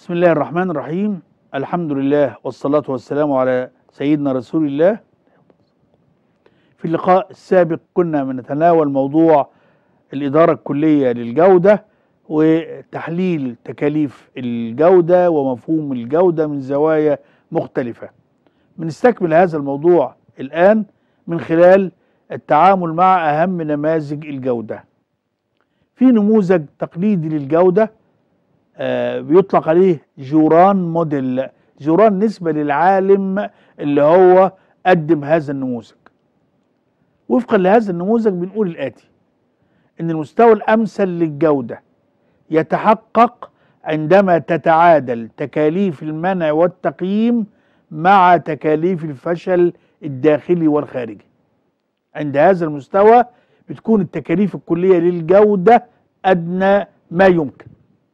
بسم الله الرحمن الرحيم الحمد لله والصلاة والسلام على سيدنا رسول الله في اللقاء السابق كنا بنتناول موضوع الإدارة الكلية للجودة وتحليل تكاليف الجودة ومفهوم الجودة من زوايا مختلفة بنستكمل هذا الموضوع الآن من خلال التعامل مع أهم نماذج الجودة في نموذج تقليدي للجودة آه، بيطلق عليه جوران موديل جوران نسبة للعالم اللي هو قدم هذا النموذج وفقا لهذا النموذج بنقول الآتي إن المستوى الأمثل للجودة يتحقق عندما تتعادل تكاليف المنع والتقييم مع تكاليف الفشل الداخلي والخارجي عند هذا المستوى بتكون التكاليف الكلية للجودة أدنى ما يمكن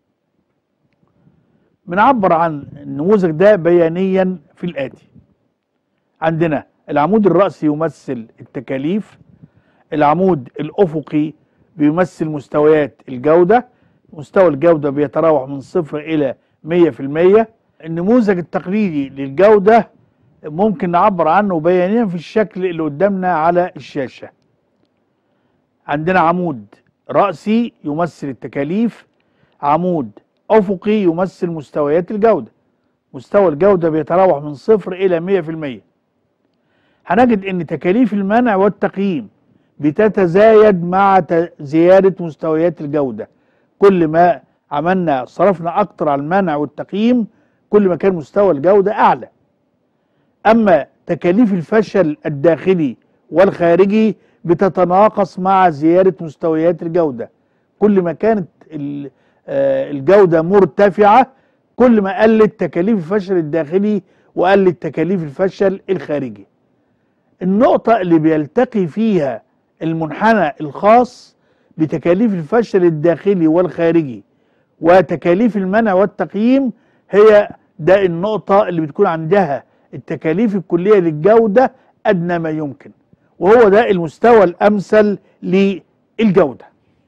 بنعبر عن النموذج ده بيانيا في الآتي عندنا العمود الرأسي يمثل التكاليف العمود الأفقي بيمثل مستويات الجودة مستوى الجودة بيتراوح من صفر إلى مية في المية النموذج التقليدي للجودة ممكن نعبر عنه بيانيا في الشكل اللي قدامنا على الشاشة عندنا عمود رأسي يمثل التكاليف عمود أفقي يمثل مستويات الجودة مستوى الجودة بيتراوح من صفر إلى مية في المية هنجد أن تكاليف المنع والتقييم بتتزايد مع زيادة مستويات الجودة كل ما عملنا صرفنا أكتر على المنع والتقييم كل ما كان مستوى الجودة أعلى أما تكاليف الفشل الداخلي والخارجي بتتناقص مع زيادة مستويات الجودة كل ما كانت الجودة مرتفعة كل ما قلت تكاليف الفشل الداخلي وقلت تكاليف الفشل الخارجي النقطة اللي بيلتقي فيها المنحنى الخاص بتكاليف الفشل الداخلي والخارجي وتكاليف المنع والتقييم هي ده النقطة اللي بتكون عندها التكاليف الكلية للجودة أدنى ما يمكن وهو ده المستوى الأمثل للجودة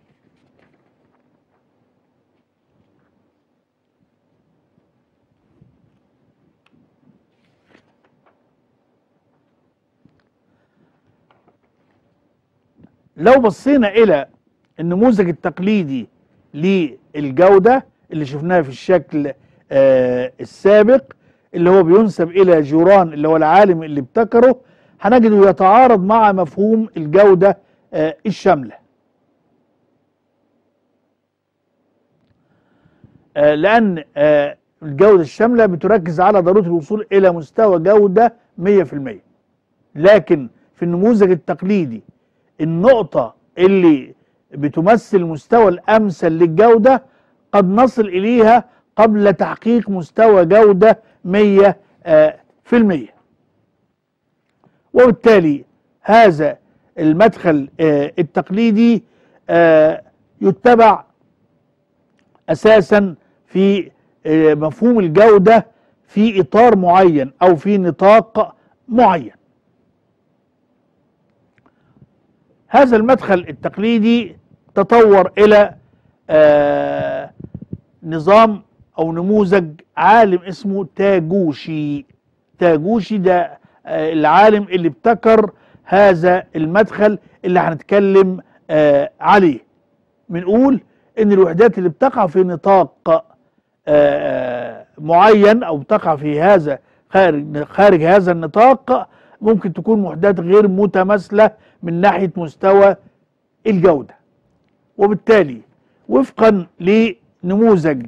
لو بصينا إلى النموذج التقليدي للجودة اللي شفناها في الشكل آه السابق اللي هو بينسب إلى جوران اللي هو العالم اللي ابتكره هنجده يتعارض مع مفهوم الجودة آه الشاملة آه لأن آه الجودة الشاملة بتركز على ضرورة الوصول إلى مستوى جودة 100% لكن في النموذج التقليدي النقطة اللي بتمثل المستوى الأمثل للجودة قد نصل إليها قبل تحقيق مستوى جودة 100 في المية وبالتالي هذا المدخل التقليدي يتبع أساسا في مفهوم الجودة في إطار معين أو في نطاق معين هذا المدخل التقليدي تطور إلى نظام أو نموذج عالم اسمه تاجوشي تاجوشي ده العالم اللي ابتكر هذا المدخل اللي هنتكلم عليه بنقول ان الوحدات اللي بتقع في نطاق معين او بتقع في هذا خارج خارج هذا النطاق ممكن تكون وحدات غير متماثله من ناحيه مستوى الجوده وبالتالي وفقا لنموذج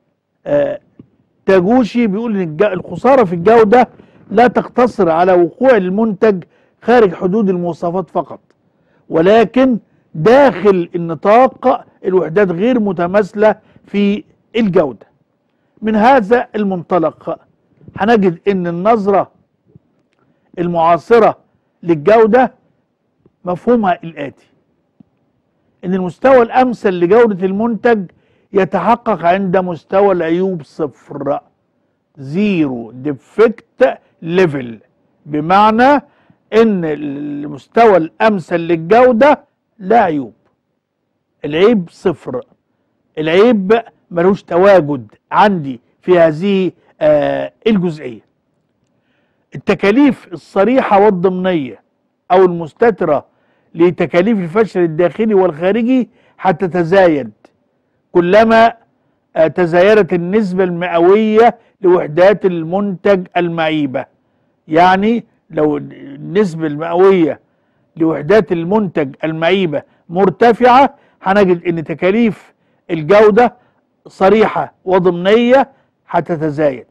تاجوشي بيقول ان الخساره في الجوده لا تقتصر على وقوع المنتج خارج حدود المواصفات فقط ولكن داخل النطاق الوحدات غير متماثله في الجوده من هذا المنطلق هنجد ان النظره المعاصره للجوده مفهومها الاتي ان المستوى الامثل لجوده المنتج يتحقق عند مستوى العيوب صفر زيرو ديفكت ليفل بمعنى ان المستوى الامثل للجوده لا عيوب العيب صفر العيب ملوش تواجد عندي في هذه آه، الجزئية التكاليف الصريحة والضمنية أو المستترة لتكاليف الفشل الداخلي والخارجي هتتزايد كلما آه، تزايدت النسبة المئوية لوحدات المنتج المعيبة يعني لو النسبة المئوية لوحدات المنتج المعيبة مرتفعة هنجد ان تكاليف الجودة صريحة وضمنية هتتزايد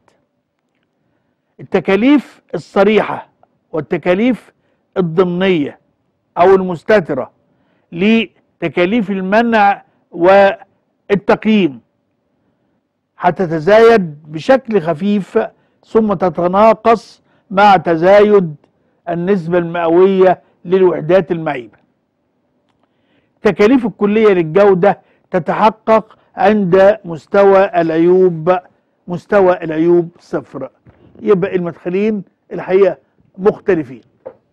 التكاليف الصريحة والتكاليف الضمنية او المستترة لتكاليف المنع والتقييم هتتزايد بشكل خفيف ثم تتناقص مع تزايد النسبة المئوية للوحدات المعيبة التكاليف الكلية للجودة تتحقق عند مستوى العيوب مستوى العيوب صفر يبقى المدخلين الحقيقة مختلفين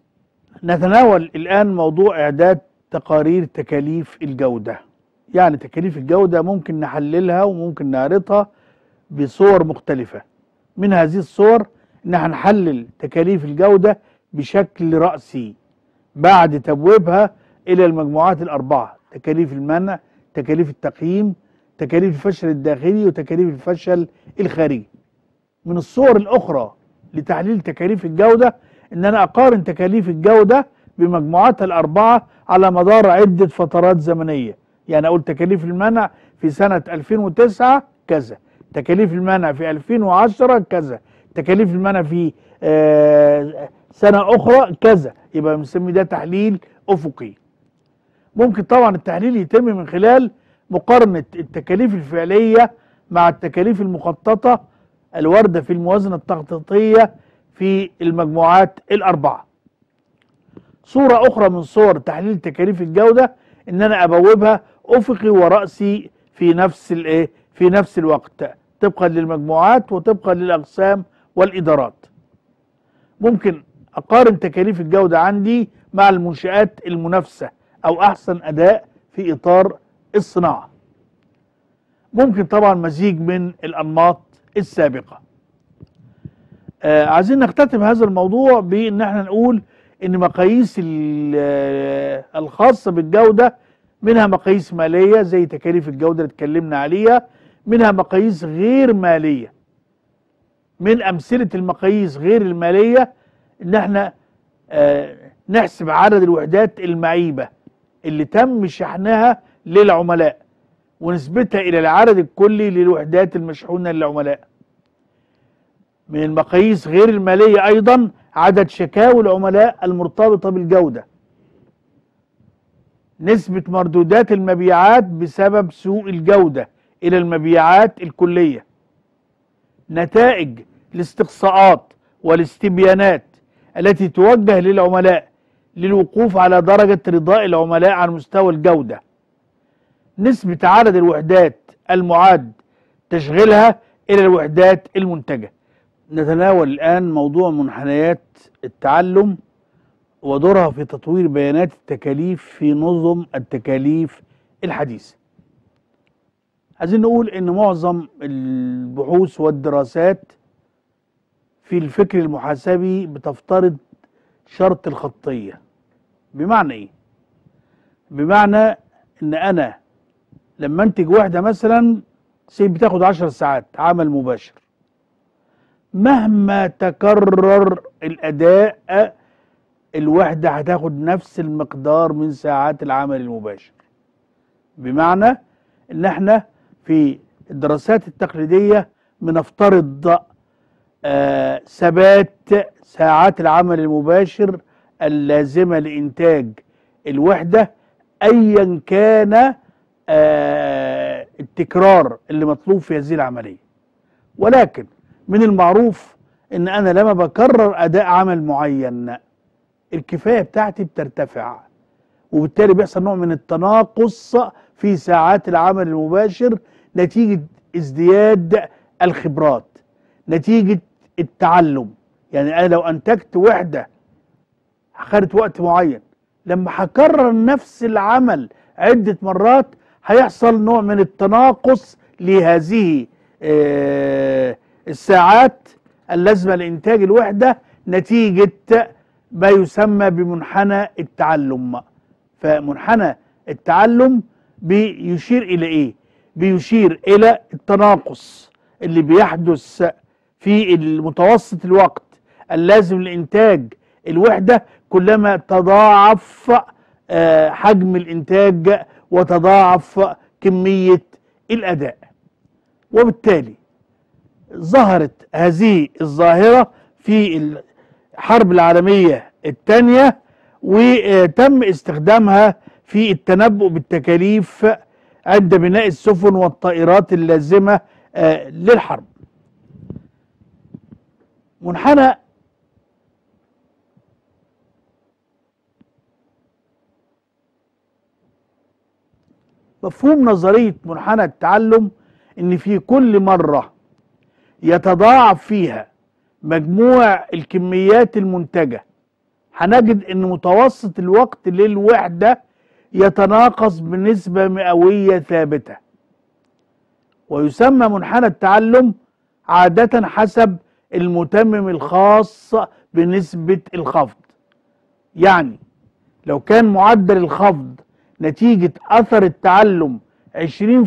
نتناول الآن موضوع إعداد تقارير تكاليف الجودة يعني تكاليف الجودة ممكن نحللها وممكن نعرضها بصور مختلفة من هذه الصور ان هنحلل تكاليف الجودة بشكل رأسي بعد تبويبها الى المجموعات الاربعة تكاليف المنع تكاليف التقييم تكاليف الفشل الداخلي وتكاليف الفشل الخارجي من الصور الاخرى لتحليل تكاليف الجودة ان انا اقارن تكاليف الجودة بمجموعاتها الاربعة على مدار عدة فترات زمنية يعني اقول تكاليف المنع في سنة 2009 كذا تكاليف المنع في 2010 كذا تكاليف المنع في آه، سنة أخرى كذا يبقى بنسمي ده تحليل أفقي ممكن طبعا التحليل يتم من خلال مقارنة التكاليف الفعلية مع التكاليف المخططة الواردة في الموازنة التخطيطية في المجموعات الأربعة صورة أخرى من صور تحليل تكاليف الجودة إن أنا أبوبها أفقي ورأسي في نفس الإيه في نفس الوقت طبقا للمجموعات وطبقا للأقسام والإدارات ممكن أقارن تكاليف الجودة عندي مع المنشآت المنافسة أو أحسن أداء في إطار الصناعة ممكن طبعا مزيج من الأنماط السابقة آه عايزين نختتم هذا الموضوع بأن احنا نقول أن مقاييس الخاصة بالجودة منها مقاييس مالية زي تكاليف الجودة اللي اتكلمنا عليها منها مقاييس غير مالية من أمثلة المقاييس غير المالية إن احنا آه نحسب عدد الوحدات المعيبة اللي تم شحنها للعملاء ونسبتها إلى العدد الكلي للوحدات المشحونة للعملاء من المقاييس غير المالية أيضا عدد شكاوى العملاء المرتبطة بالجودة نسبة مردودات المبيعات بسبب سوء الجودة إلى المبيعات الكلية نتائج الاستقصاءات والاستبيانات التي توجه للعملاء للوقوف على درجة رضاء العملاء عن مستوى الجودة نسبة عدد الوحدات المعاد تشغيلها إلى الوحدات المنتجة نتناول الآن موضوع منحنيات التعلم ودورها في تطوير بيانات التكاليف في نظم التكاليف الحديثة عايزين نقول ان معظم البحوث والدراسات في الفكر المحاسبي بتفترض شرط الخطية بمعنى ايه بمعنى ان انا لما انتج وحدة مثلا سي بتاخد عشر ساعات عمل مباشر مهما تكرر الاداء الوحدة هتاخد نفس المقدار من ساعات العمل المباشر بمعنى ان احنا في الدراسات التقليدية بنفترض آه ثبات ساعات العمل المباشر اللازمة لإنتاج الوحدة أيا كان آه التكرار اللي مطلوب في هذه العملية ولكن من المعروف ان انا لما بكرر اداء عمل معين الكفاية بتاعتي بترتفع وبالتالي بيحصل نوع من التناقص في ساعات العمل المباشر نتيجة ازدياد الخبرات نتيجة التعلم يعني أنا لو أنتجت وحدة خدت وقت معين لما هكرر نفس العمل عدة مرات هيحصل نوع من التناقص لهذه آه، الساعات اللازمة لإنتاج الوحدة نتيجة ما يسمى بمنحنى التعلم فمنحنى التعلم بيشير إلى إيه؟ بيشير إلى التناقص اللي بيحدث في المتوسط الوقت اللازم لإنتاج الوحدة كلما تضاعف آه، حجم الإنتاج وتضاعف كمية الأداء وبالتالي ظهرت هذه الظاهرة في الحرب العالمية الثانية وتم استخدامها في التنبؤ بالتكاليف عند بناء السفن والطائرات اللازمة آه، للحرب منحنى مفهوم نظرية منحنى التعلم ان في كل مرة يتضاعف فيها مجموع الكميات المنتجة هنجد ان متوسط الوقت للوحدة يتناقص بنسبة مئوية ثابتة ويسمى منحنى التعلم عادة حسب المتمم الخاص بنسبة الخفض يعني لو كان معدل الخفض نتيجة أثر التعلم 20%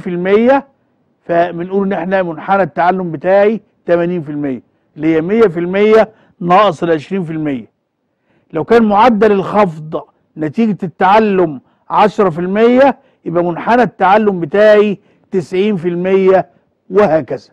فبنقول إن إحنا منحنى التعلم بتاعي 80% اللي هي 100% ناقص ال 20% لو كان معدل الخفض نتيجة التعلم 10% يبقى منحنى التعلم بتاعي 90% وهكذا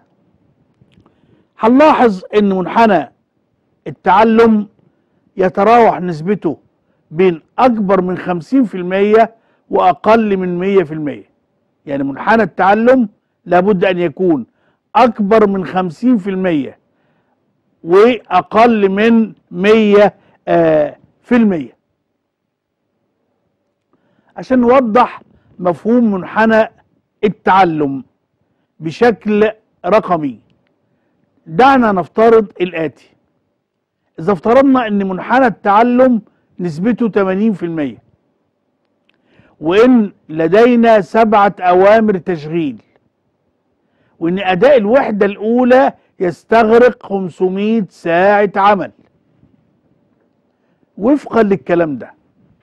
هنلاحظ ان منحنى التعلم يتراوح نسبته بين اكبر من 50% واقل من 100% يعني منحنى التعلم لابد ان يكون اكبر من 50% واقل من 100 آه، في المية عشان نوضح مفهوم منحنى التعلم بشكل رقمي دعنا نفترض الآتي إذا افترضنا أن منحنى التعلم نسبته 80% وإن لدينا سبعة أوامر تشغيل وإن أداء الوحدة الأولى يستغرق 500 ساعة عمل وفقا للكلام ده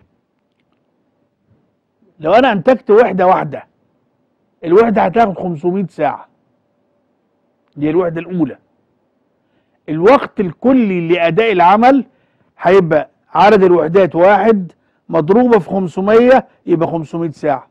لو أنا أنتجت وحدة واحدة الوحدة هتاخد 500 ساعة دي الوحدة الأولى الوقت الكلي لأداء العمل هيبقى عدد الوحدات واحد مضروبة في 500 يبقى 500 ساعة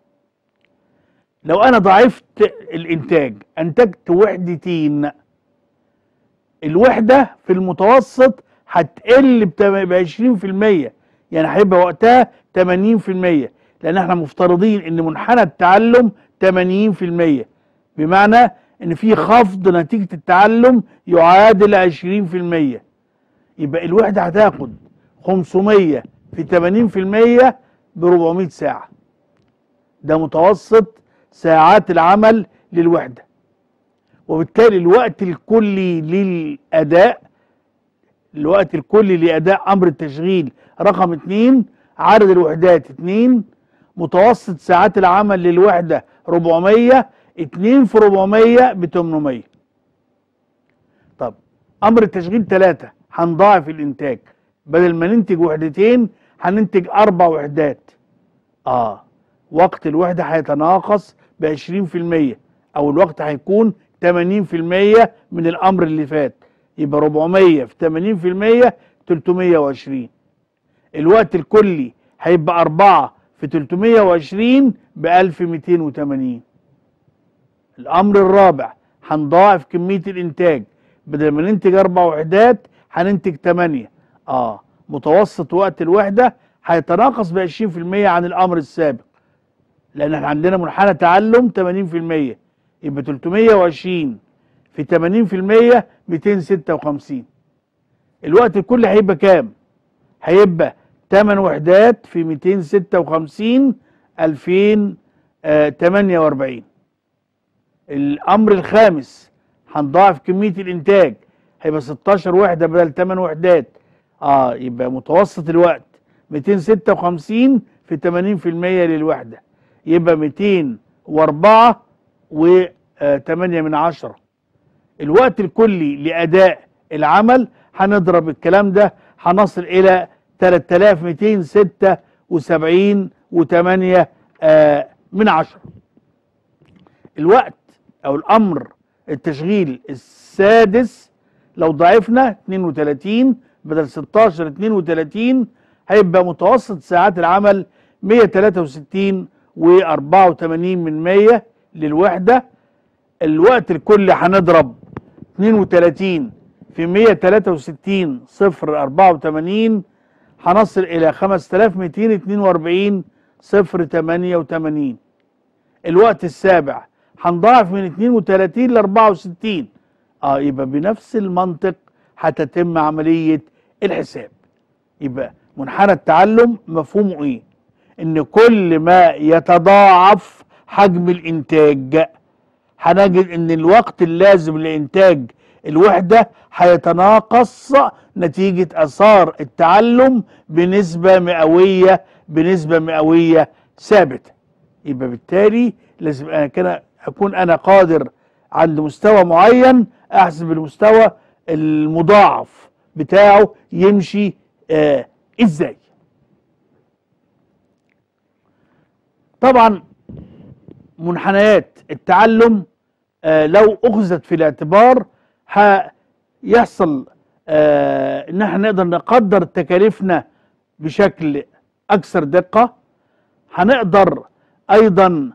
لو أنا ضعفت الإنتاج أنتجت وحدتين الوحدة في المتوسط هتقل ب 20% يعني هيبقى وقتها 80% لأن احنا مفترضين إن منحنى التعلم 80% بمعنى ان في خفض نتيجة التعلم يعادل 20% يبقى الوحدة هتاخد 500 في 80% ب 400 ساعة ده متوسط ساعات العمل للوحدة وبالتالي الوقت الكلي للأداء الوقت الكلي لأداء أمر التشغيل رقم 2 عدد الوحدات 2 متوسط ساعات العمل للوحدة 400 2 في 400 ب 800 طب امر التشغيل 3 هنضاعف الانتاج بدل ما ننتج وحدتين هننتج اربع وحدات اه وقت الوحده هيتناقص ب 20% او الوقت هيكون 80% من الامر اللي فات يبقى 400 في 80% 320 الوقت الكلي هيبقى 4 في 320 ب 1280 الامر الرابع هنضاعف كميه الانتاج بدل ما ننتج اربع وحدات هننتج 8 اه متوسط وقت الوحده هيتناقص ب 20% عن الامر السابق لان احنا عندنا منحنى تعلم 80% يبقى 320 في 80% 256 الوقت الكلي هيبقى كام؟ هيبقى 8 وحدات في 256 2048 الامر الخامس هنضاعف كميه الانتاج هيبقى 16 وحده بدل 8 وحدات اه يبقى متوسط الوقت 256 في 80% للوحده يبقى 204 آه 8 من عشرة الوقت الكلي لأداء العمل هنضرب الكلام ده هنصل إلى 3276 و8 آه من عشرة الوقت أو الأمر التشغيل السادس لو ضعفنا 32 بدل 16 32 هيبقى متوسط ساعات العمل 163 و84 من 100 للوحدة الوقت الكلي هنضرب 32 في 163 صفر 84 هنصل إلى 5242 صفر 88 الوقت السابع هنضاعف من 32 ل 64 اه يبقى بنفس المنطق هتتم عملية الحساب يبقى منحنى التعلم مفهومه ايه ان كل ما يتضاعف حجم الانتاج هنجد ان الوقت اللازم لانتاج الوحدة هيتناقص نتيجة اثار التعلم بنسبة مئوية بنسبة مئوية ثابتة يبقى بالتالي لازم انا كده اكون انا قادر عند مستوى معين احسب المستوى المضاعف بتاعه يمشي آه ازاي طبعا منحنيات التعلم آه لو اخذت في الاعتبار هيحصل آه ان احنا نقدر نقدر تكاليفنا بشكل اكثر دقة هنقدر ايضا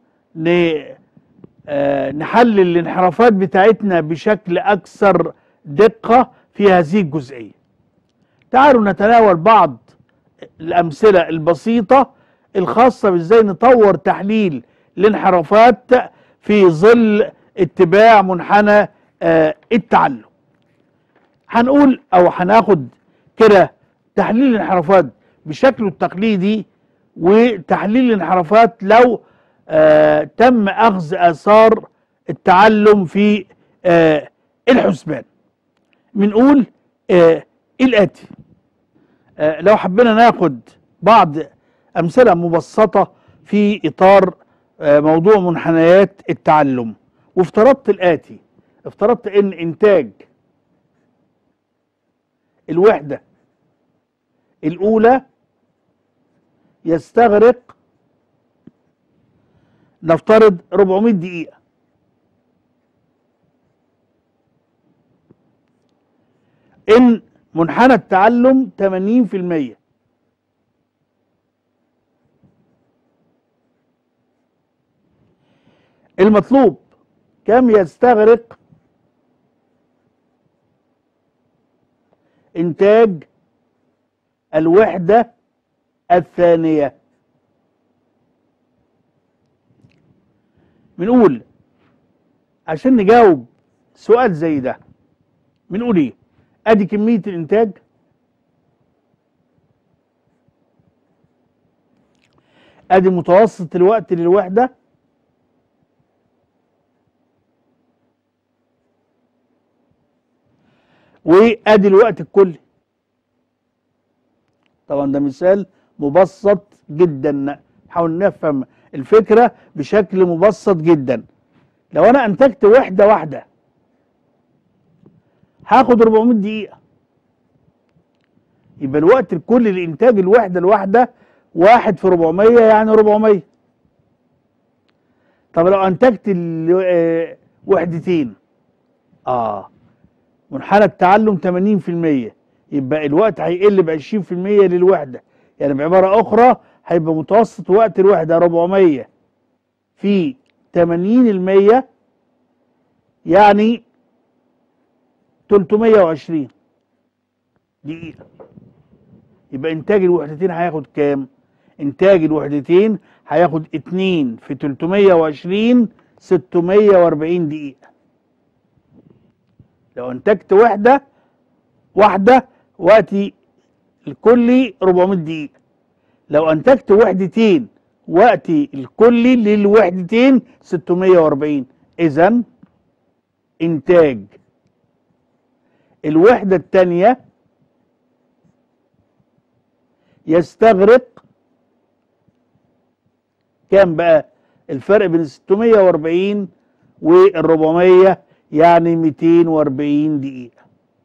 نحلل الانحرافات بتاعتنا بشكل اكثر دقة في هذه الجزئية تعالوا نتناول بعض الامثلة البسيطة الخاصة بازاي نطور تحليل الانحرافات في ظل اتباع منحنى آه التعلم هنقول او هناخد كده تحليل الانحرافات بشكله التقليدي وتحليل الانحرافات لو آه تم اخذ اثار التعلم في آه الحسبان بنقول آه الاتي آه لو حبينا ناخد بعض امثله مبسطه في اطار آه موضوع منحنيات التعلم وافترضت الاتي افترضت ان انتاج الوحده الاولى يستغرق نفترض 400 دقيقة إن منحنى التعلم 80% المطلوب كم يستغرق إنتاج الوحدة الثانية بنقول عشان نجاوب سؤال زي ده بنقول ايه ادي كمية الانتاج ادي متوسط الوقت للوحدة وادي الوقت الكلي طبعا ده مثال مبسط جدا نحاول نفهم الفكرة بشكل مبسط جدا لو انا انتجت وحدة واحدة هاخد 400 دقيقة يبقى الوقت الكلي لإنتاج الوحدة الواحدة واحد في 400 يعني 400 طب لو أنتجت وحدتين آه منحنى التعلم 80% يبقى الوقت هيقل ب 20% للوحدة يعني بعبارة أخرى هيبقى متوسط وقت الوحدة 400 في 80% يعني 320 دقيقة يبقى إنتاج الوحدتين هياخد كام؟ إنتاج الوحدتين هياخد 2 في 320 640 دقيقة لو انتجت وحدة واحدة وقتي الكلي 400 دقيقة لو انتجت وحدتين وقتي الكلي للوحدتين 640 اذا انتاج الوحدة الثانية يستغرق كام بقى الفرق بين 640 وال 400 يعني 240 دقيقة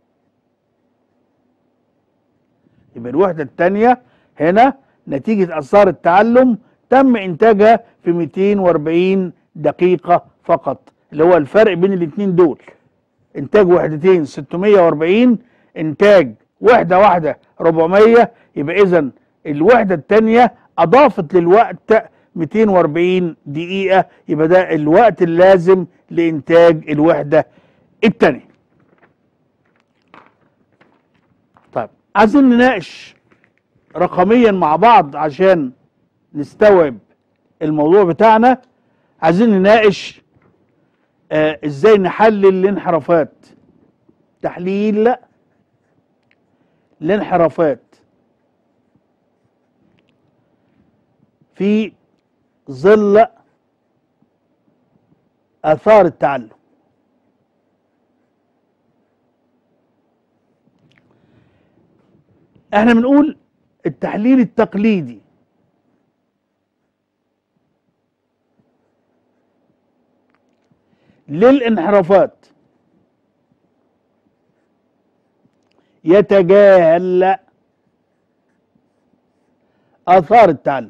يبقى الوحدة الثانية هنا نتيجة آثار التعلم تم إنتاجها في 240 دقيقة فقط اللي هو الفرق بين الاثنين دول إنتاج وحدتين 640 إنتاج وحدة واحدة 400 يبقى إذا الوحدة الثانية أضافت للوقت 240 دقيقة يبقى ده الوقت اللازم لإنتاج الوحدة الثانية طيب عايزين نناقش رقميا مع بعض عشان نستوعب الموضوع بتاعنا عايزين نناقش آه ازاي نحلل الانحرافات تحليل الانحرافات في ظل اثار التعلم احنا بنقول التحليل التقليدي للانحرافات يتجاهل اثار التعلم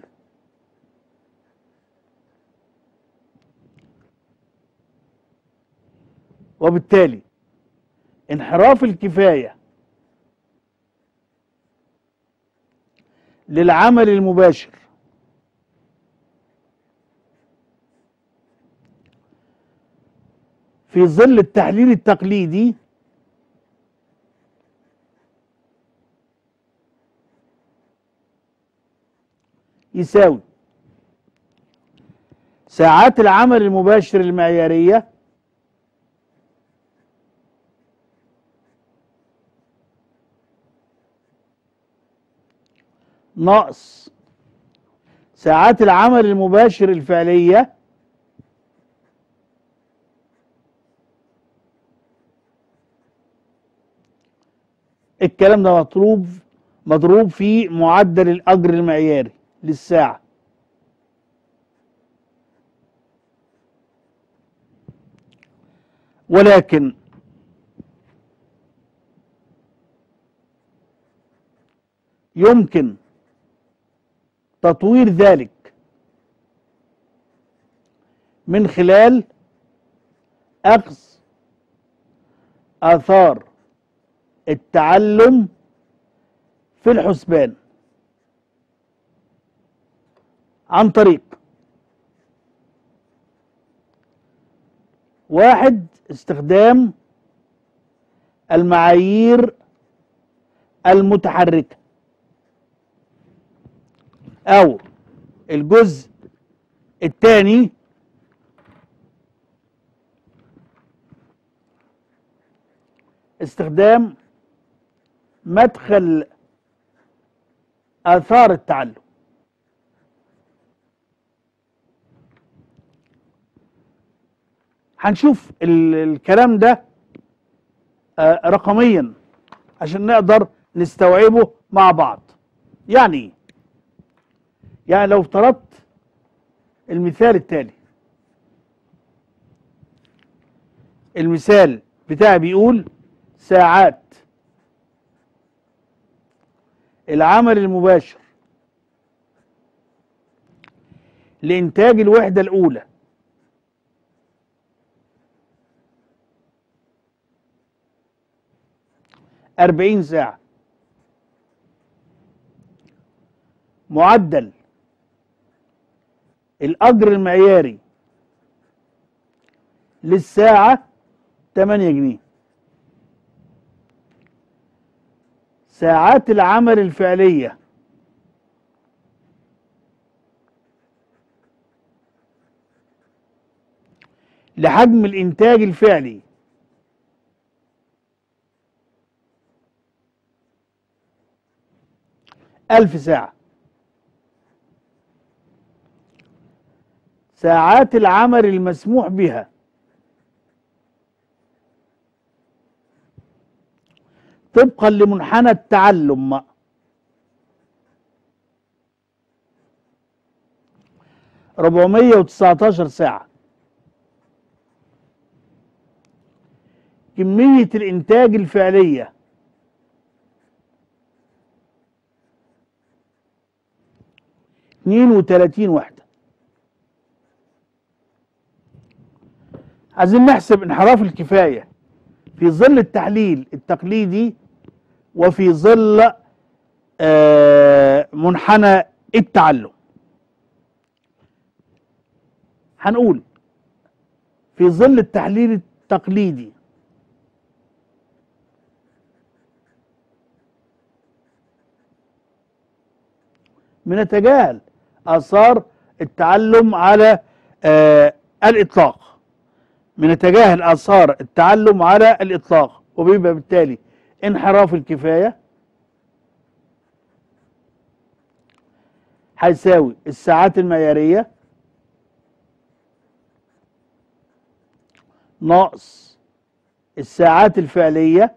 وبالتالي انحراف الكفايه للعمل المباشر في ظل التحليل التقليدي يساوي ساعات العمل المباشر المعيارية ناقص ساعات العمل المباشر الفعلية الكلام ده مطلوب مضروب في معدل الأجر المعياري للساعة ولكن يمكن تطوير ذلك من خلال أخذ آثار التعلم في الحسبان عن طريق واحد استخدام المعايير المتحركة أو الجزء الثاني استخدام مدخل آثار التعلم هنشوف ال- الكلام ده آه، رقميا عشان نقدر نستوعبه مع بعض يعني ايه يعني لو افترضت المثال التالي المثال بتاعي بيقول ساعات العمل المباشر لإنتاج الوحدة الأولى أربعين ساعة معدل الأجر المعياري للساعة 8 جنيه ساعات العمل الفعلية لحجم الإنتاج الفعلي ألف ساعة ساعات العمل المسموح بها طبقا لمنحنى التعلم ربعمية وتسعتاشر ساعة كمية الإنتاج الفعلية اتنين وتلاتين وحدة عايزين نحسب انحراف الكفاية في ظل التحليل التقليدي وفي ظل آه، منحنى التعلم هنقول في ظل التحليل التقليدي بنتجاهل آثار التعلم على آه الإطلاق بنتجاهل آثار التعلم على الإطلاق وبيبقى بالتالي انحراف الكفاية هيساوي الساعات المعيارية ناقص الساعات الفعلية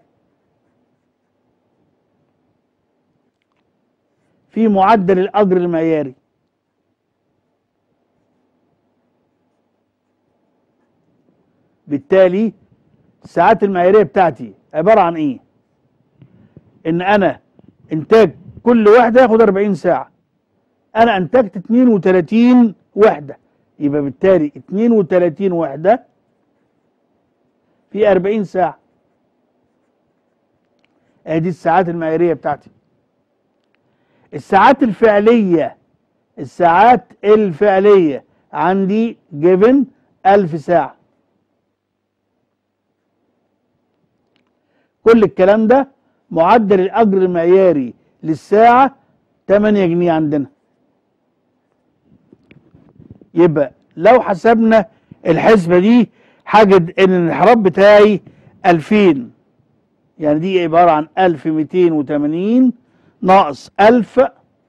في معدل الأجر المعياري بالتالي الساعات المعيارية بتاعتي عبارة عن ايه ان انا انتاج كل وحدة ياخد 40 ساعة انا انتجت 32 وحدة يبقى بالتالي 32 وحدة في 40 ساعة ادي الساعات المعيارية بتاعتي الساعات الفعلية الساعات الفعلية عندي جيفن 1000 ساعة كل الكلام ده معدل الأجر المعياري للساعة 8 جنيه عندنا يبقى لو حسبنا الحسبة دي هجد ان الانحراف بتاعي 2000 يعني دي عبارة عن 1280 ناقص 1000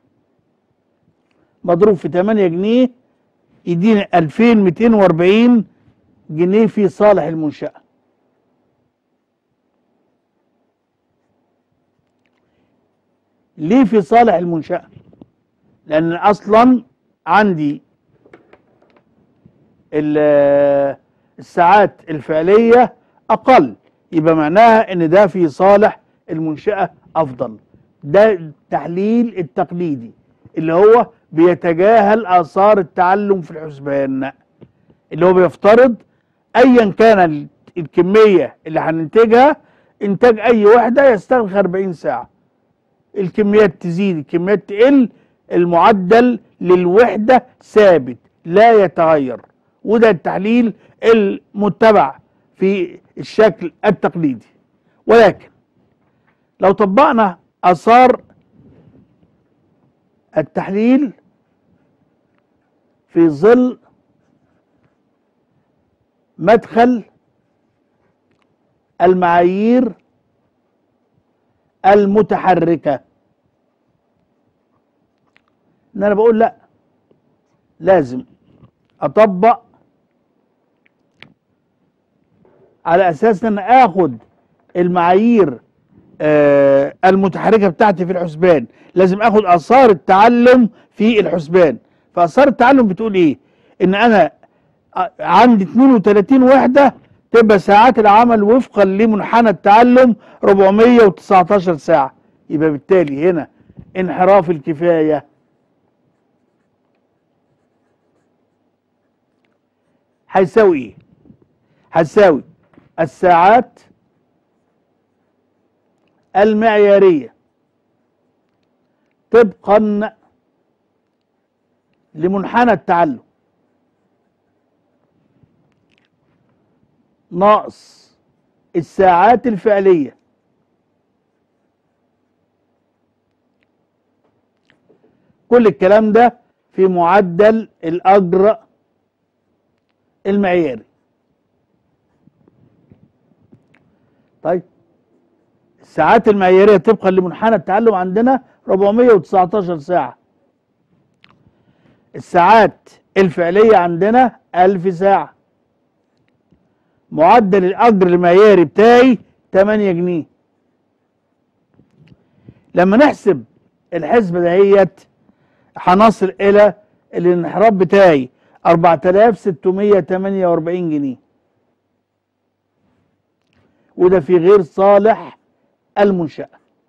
مضروب في 8 جنيه يديني 2240 جنيه في صالح المنشأة ليه في صالح المنشأة لأن أصلا عندي ال- الساعات الفعلية أقل يبقى معناها إن ده في صالح المنشأة أفضل ده التحليل التقليدي اللي هو بيتجاهل آثار التعلم في الحسبان اللي هو بيفترض أيا كان ال- الكمية اللي هننتجها إنتاج أي وحدة يستغرق 40 ساعة الكميات تزيد الكميات تقل المعدل للوحدة ثابت لا يتغير وده التحليل المتبع في الشكل التقليدي ولكن لو طبقنا آثار التحليل في ظل مدخل المعايير المتحركة ان انا بقول لا لازم اطبق على اساس ان انا اخد المعايير آه المتحركة بتاعتي في الحسبان لازم اخد اثار التعلم في الحسبان فاثار التعلم بتقول ايه ان انا ع- عندي 32 وحدة تبقى ساعات العمل وفقا لمنحنى التعلم 419 ساعة يبقى بالتالي هنا انحراف الكفاية هيساوي ايه هتساوي الساعات المعيارية طبقا لمنحنى التعلم ناقص الساعات الفعلية كل الكلام ده في معدل الأجر المعياري طيب الساعات المعيارية طبقا لمنحنى التعلم عندنا 419 ساعة الساعات الفعلية عندنا 1000 ساعة معدل الأجر المعياري بتاعي 8 جنيه لما نحسب الحسبة دهيت هنصل إلى الانحراف بتاعي 4648 جنيه وده في غير صالح المنشأة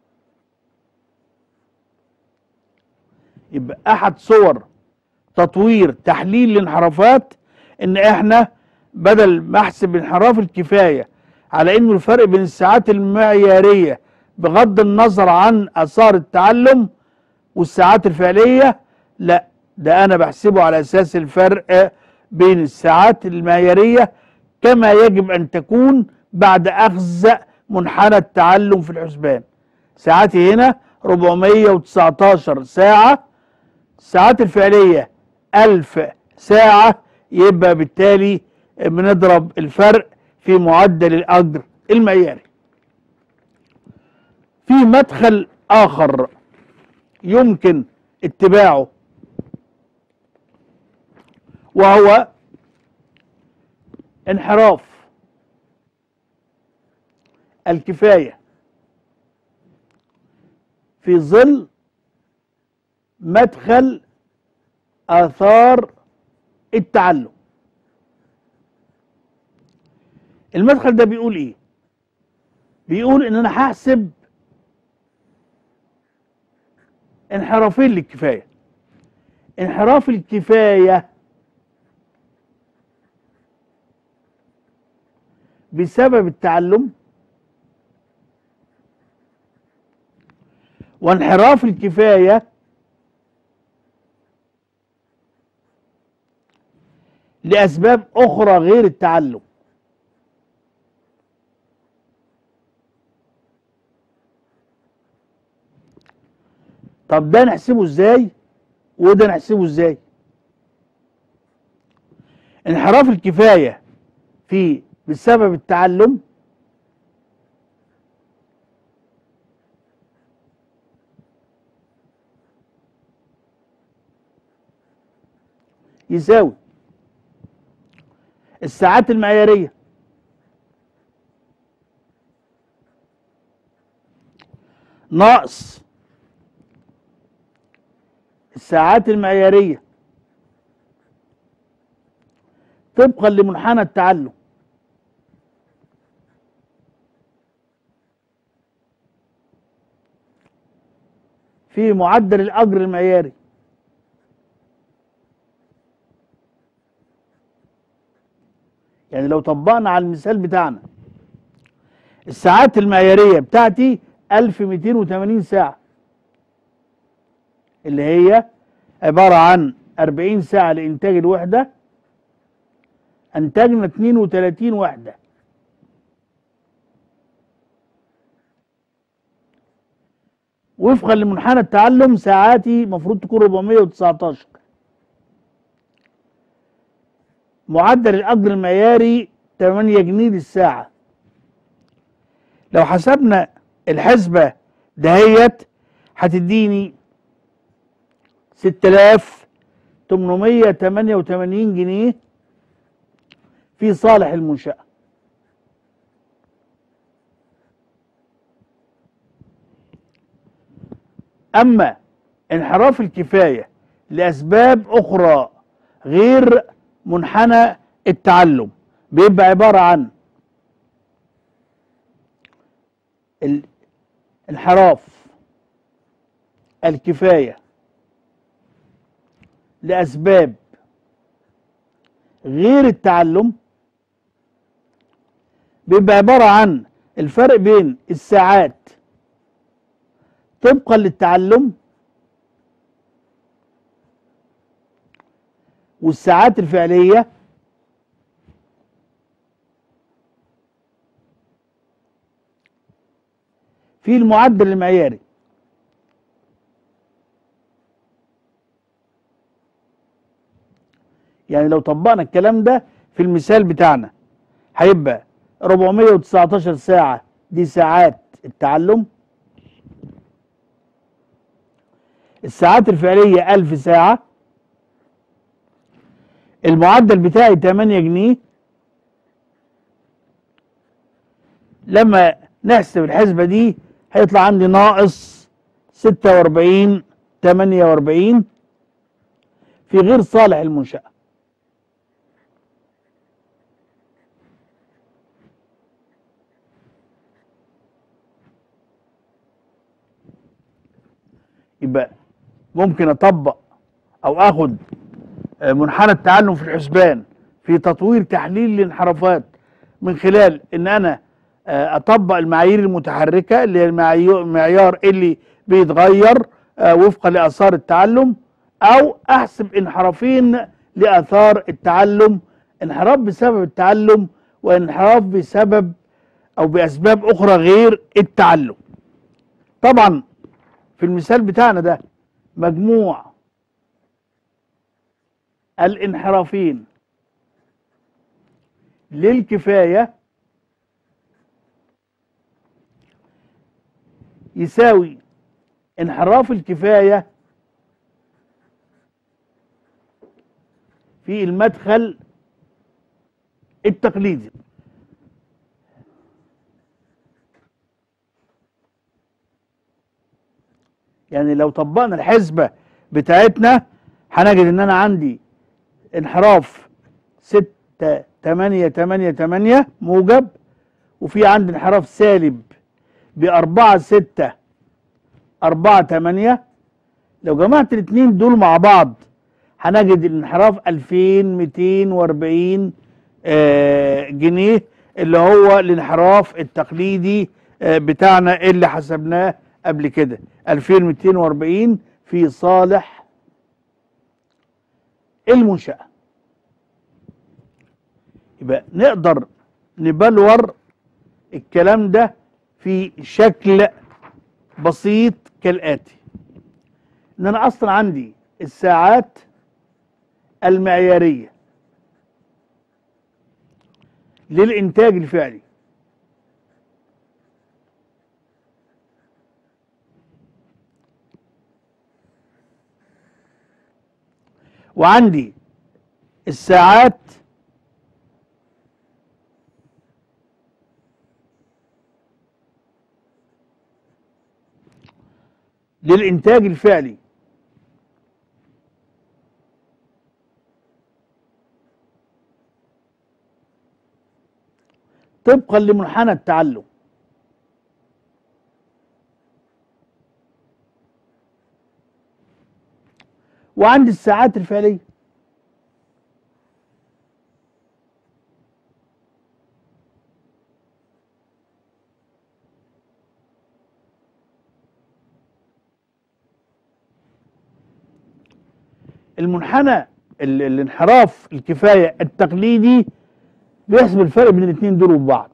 يبقى أحد صور تطوير تحليل الانحرافات إن إحنا بدل ما أحسب انحراف الكفاية على إنه الفرق بين الساعات المعيارية بغض النظر عن آثار التعلم والساعات الفعلية لا ده أنا بحسبه على أساس الفرق بين الساعات المعيارية كما يجب أن تكون بعد أخذ منحنى التعلم في الحسبان ساعاتي هنا 419 ساعة الساعات الفعلية 1000 ساعة يبقى بالتالي بنضرب الفرق في معدل الأجر المعياري في مدخل آخر يمكن اتباعه وهو انحراف الكفاية في ظل مدخل آثار التعلم المدخل ده بيقول ايه بيقول ان انا هحسب انحرافين للكفاية انحراف الكفاية بسبب التعلم وانحراف الكفاية لأسباب أخرى غير التعلم طب ده نحسبه ازاي وده نحسبه ازاي انحراف الكفاية في بسبب التعلم يساوي الساعات المعيارية ناقص الساعات المعيارية طبقا لمنحنى التعلم في معدل الأجر المعياري يعني لو طبقنا على المثال بتاعنا الساعات المعيارية بتاعتي 1280 ساعة اللي هي عبارة عن 40 ساعة لإنتاج الوحدة أنتجنا 32 وحدة وفقا لمنحنى التعلم ساعاتي المفروض تكون 419 معدل الأجر المعياري 8 جنيه للساعة لو حسبنا الحسبة دهيت هتديني 6888 جنيه في صالح المنشأة أما انحراف الكفاية لأسباب أخرى غير منحنى التعلم بيبقى عبارة عن ال- انحراف الكفاية لأسباب غير التعلم بيبقى عبارة عن الفرق بين الساعات طبقا للتعلم والساعات الفعلية في المعدل المعياري يعني لو طبقنا الكلام ده في المثال بتاعنا هيبقى 419 ساعة دي ساعات التعلم الساعات الفعلية 1000 ساعة المعدل بتاعي 8 جنيه لما نحسب الحسبة دي هيطلع عندي ناقص 46 48 في غير صالح المنشأة يبقى ممكن اطبق او اخد آه، منحنى التعلم في الحسبان في تطوير تحليل الانحرافات من خلال ان انا آه، اطبق المعايير المتحركه اللي هي المعايير- المعيار اللي بيتغير آه، وفقا لاثار التعلم او احسب انحرافين لاثار التعلم انحراف بسبب التعلم وانحراف بسبب او باسباب اخرى غير التعلم طبعا في المثال بتاعنا ده مجموع الانحرافين للكفايه يساوي انحراف الكفايه في المدخل التقليدي يعني لو طبقنا الحسبة بتاعتنا هنجد ان انا عندي انحراف ستة تمانية تمانية تمانية موجب وفي عندي انحراف سالب بأربعة ستة أربعة تمانية لو جمعت الاتنين دول مع بعض هنجد الانحراف 2240 آه، جنيه اللي هو الانحراف التقليدي آه، بتاعنا اللي حسبناه قبل كده 2240 في صالح المنشأة يبقى نقدر نبلور الكلام ده في شكل بسيط كالآتي ان انا اصلا عندي الساعات المعيارية للإنتاج الفعلي وعندي الساعات للإنتاج الفعلي طبقا لمنحنى التعلم وعندي الساعات الفعلية المنحنى ال- الانحراف الكفاية التقليدي بيحسب الفرق بين الاثنين دول وبعض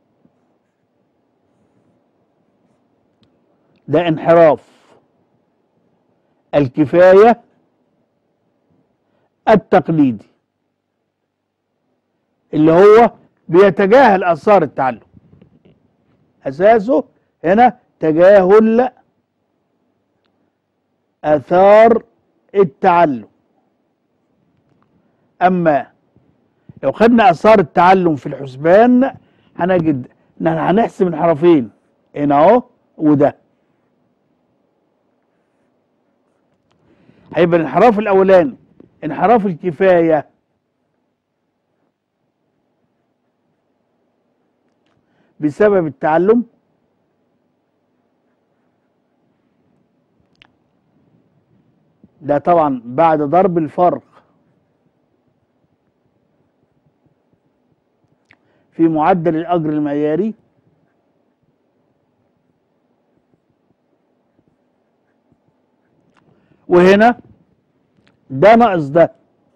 ده انحراف الكفاية التقليدي اللي هو بيتجاهل آثار التعلم أساسه هنا تجاهل آثار التعلم أما لو خدنا آثار التعلم في الحسبان هنجد إن احنا هنحسب انحرافين هنا أهو وده هيبقى الانحراف الأولاني انحراف الكفاية بسبب التعلم ده طبعا بعد ضرب الفرق في معدل الأجر المعياري وهنا ده ناقص ده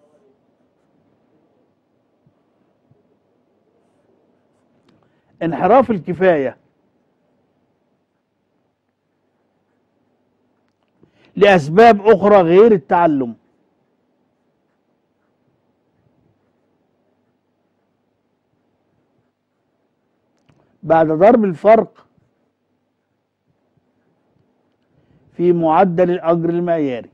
انحراف الكفاية لأسباب أخرى غير التعلم بعد ضرب الفرق في معدل الأجر المعياري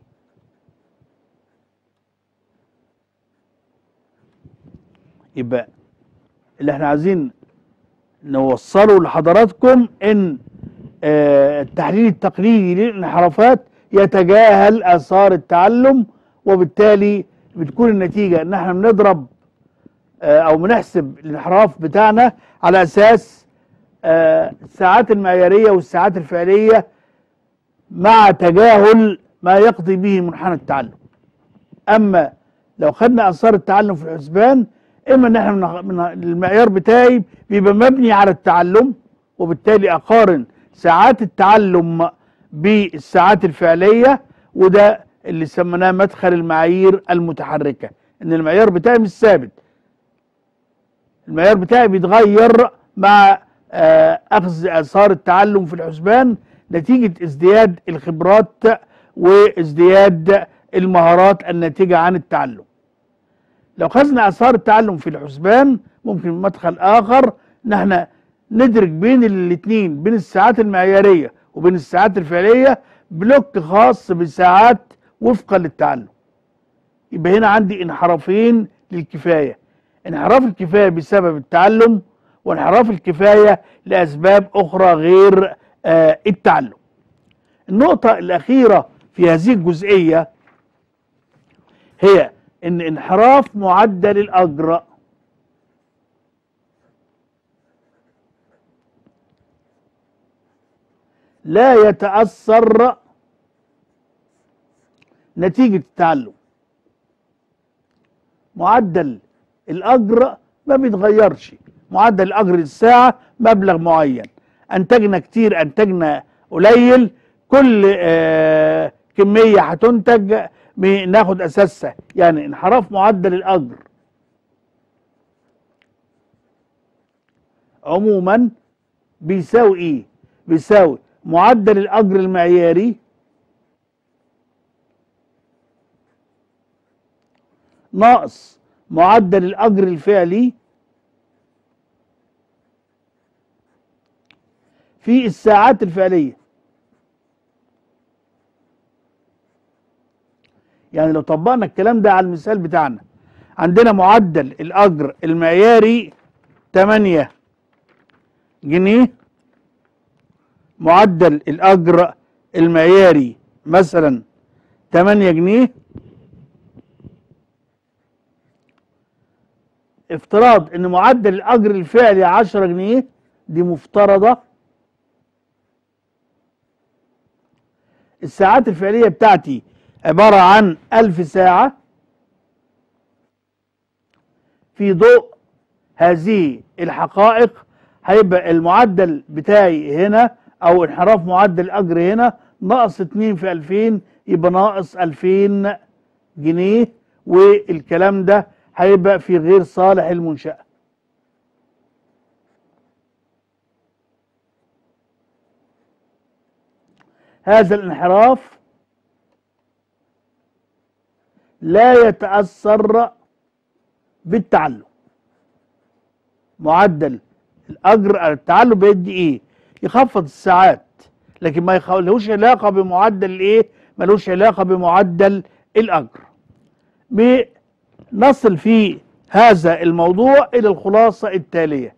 يبقى اللي احنا عايزين نوصله لحضراتكم ان آه، التحليل التقليدي للانحرافات يتجاهل اثار التعلم وبالتالي بتكون النتيجه ان احنا بنضرب آه، او بنحسب الانحراف بتاعنا على اساس آه، الساعات المعياريه والساعات الفعليه مع تجاهل ما يقضي به منحنى التعلم اما لو خدنا اثار التعلم في الحسبان اما ان احنا من من المعيار بتاعي بيبقى مبني على التعلم وبالتالي اقارن ساعات التعلم بالساعات الفعليه وده اللي سميناه مدخل المعايير المتحركه ان المعيار بتاعي مش ثابت المعيار بتاعي بيتغير مع آه، اخذ اثار التعلم في الحسبان نتيجه ازدياد الخبرات وازدياد المهارات الناتجه عن التعلم لو خدنا اثار التعلم في الحسبان ممكن مدخل اخر ان احنا ندرك بين الاثنين بين الساعات المعياريه وبين الساعات الفعليه بلوك خاص بساعات وفقا للتعلم يبقى هنا عندي انحرافين للكفايه انحراف الكفايه بسبب التعلم وانحراف الكفايه لاسباب اخرى غير آه التعلم النقطه الاخيره في هذه الجزئيه هي ان انحراف معدل الاجر لا يتاثر نتيجه التعلم معدل الاجر ما بيتغيرش معدل الاجر الساعه مبلغ معين انتجنا كتير انتجنا قليل كل آه كميه هتنتج ناخد اساسها يعني انحراف معدل الاجر عموما بيساوي ايه بيساوي معدل الاجر المعياري ناقص معدل الاجر الفعلي في الساعات الفعليه يعني لو طبقنا الكلام ده على المثال بتاعنا عندنا معدل الاجر المعياري 8 جنيه معدل الاجر المعياري مثلا 8 جنيه افتراض ان معدل الاجر الفعلي 10 جنيه دي مفترضه الساعات الفعليه بتاعتي عباره عن 1000 ساعه في ضوء هذه الحقائق هيبقى المعدل بتاعي هنا او انحراف معدل الاجر هنا ناقص 2 في 2000 يبقى ناقص 2000 جنيه والكلام ده هيبقى في غير صالح المنشأة هذا الانحراف لا يتأثر بالتعلم معدل الأجر التعلم بيدي إيه يخفض الساعات لكن ما لهوش علاقة بمعدل الإيه ملوش علاقة بمعدل الأجر نصل في هذا الموضوع إلى الخلاصة التالية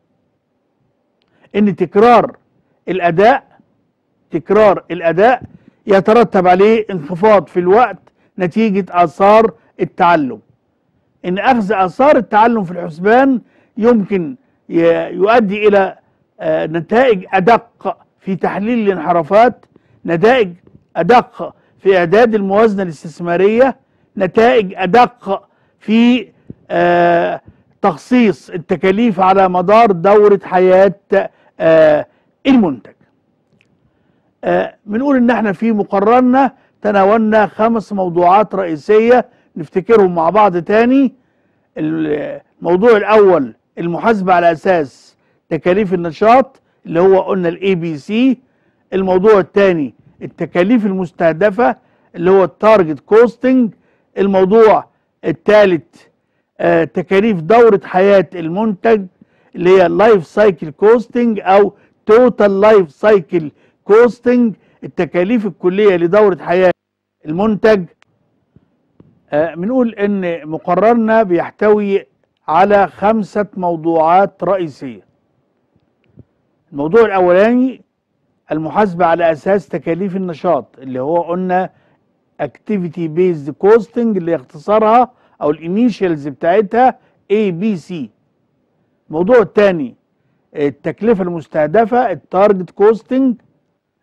إن تكرار الأداء تكرار الأداء يترتب عليه انخفاض في الوقت نتيجة آثار التعلم إن أخذ آثار التعلم في الحسبان يمكن يؤدي إلى نتائج أدق في تحليل الانحرافات نتائج أدق في إعداد الموازنة الاستثمارية نتائج أدق في آه تخصيص التكاليف على مدار دورة حياة آه المنتج آه بنقول ان احنا في مقررنا تناولنا خمس موضوعات رئيسية نفتكرهم مع بعض تاني الموضوع الاول المحاسبة على اساس تكاليف النشاط اللي هو قلنا الاي بي سي الموضوع الثاني التكاليف المستهدفة اللي هو التارجت كوستنج الموضوع الثالث آه تكاليف دورة حياة المنتج اللي هي لايف سايكل كوستنج او توتال لايف سايكل كوستنج التكاليف الكلية لدورة حياة المنتج بنقول آه ان مقررنا بيحتوي على خمسة موضوعات رئيسية الموضوع الاولاني المحاسبة على اساس تكاليف النشاط اللي هو قلنا اكتيفيتي بيزد كوستنج اللي اختصارها او الانيشالز بتاعتها اي بي سي الموضوع الثاني التكلفة المستهدفة التارجت كوستنج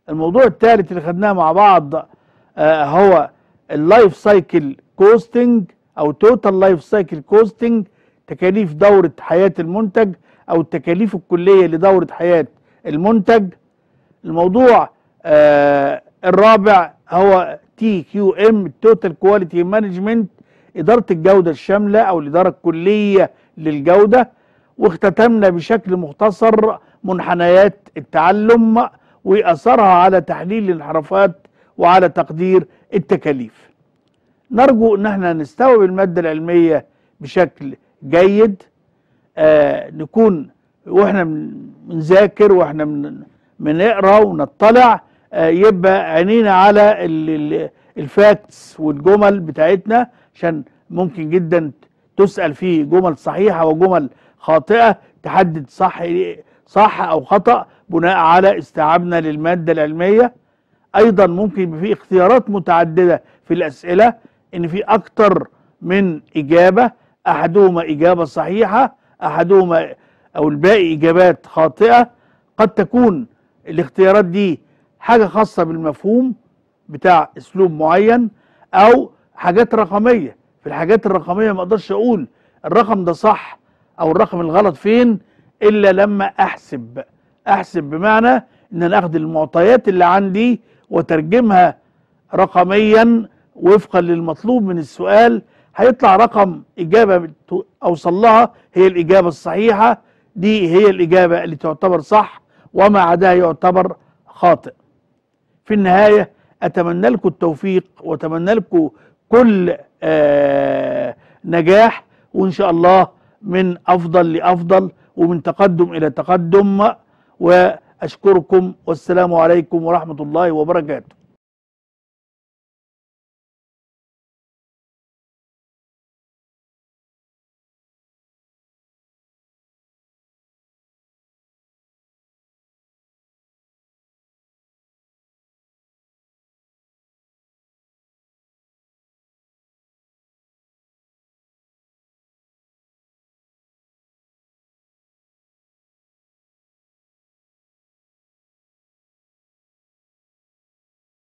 الموضوع الثالث اللي خدناه مع بعض آه هو اللايف سايكل كوستنج او توتال لايف سايكل كوستنج تكاليف دورة حياة المنتج او التكاليف الكلية لدورة حياة المنتج الموضوع آه الرابع هو تي كيو ام توتال كواليتي مانجمنت اداره الجوده الشامله او الاداره الكليه للجوده واختتمنا بشكل مختصر منحنيات التعلم واثرها على تحليل الانحرافات وعلى تقدير التكاليف نرجو ان احنا نستوعب الماده العلميه بشكل جيد آه نكون واحنا بنذاكر واحنا بنقرا ونطلع آه يبقى عينينا على الفاكتس والجمل بتاعتنا عشان ممكن جدا تسأل فيه جمل صحيحة وجمل خاطئة تحدد صح صح أو خطأ بناء على استيعابنا للمادة العلمية أيضا ممكن يبقى في اختيارات متعددة في الأسئلة إن في أكتر من إجابة أحدهما إجابة صحيحة أحدهما أو الباقي إجابات خاطئة قد تكون الاختيارات دي حاجة خاصة بالمفهوم بتاع أسلوب معين أو حاجات رقمية في الحاجات الرقمية ما اقدرش اقول الرقم ده صح او الرقم الغلط فين الا لما احسب احسب بمعنى ان انا اخد المعطيات اللي عندي وترجمها رقميا وفقا للمطلوب من السؤال هيطلع رقم اجابة اوصل لها هي الاجابة الصحيحة دي هي الاجابة اللي تعتبر صح وما عداها يعتبر خاطئ في النهاية اتمنى لكم التوفيق واتمنى لكم كل آه نجاح وان شاء الله من افضل لافضل ومن تقدم الى تقدم واشكركم والسلام عليكم ورحمه الله وبركاته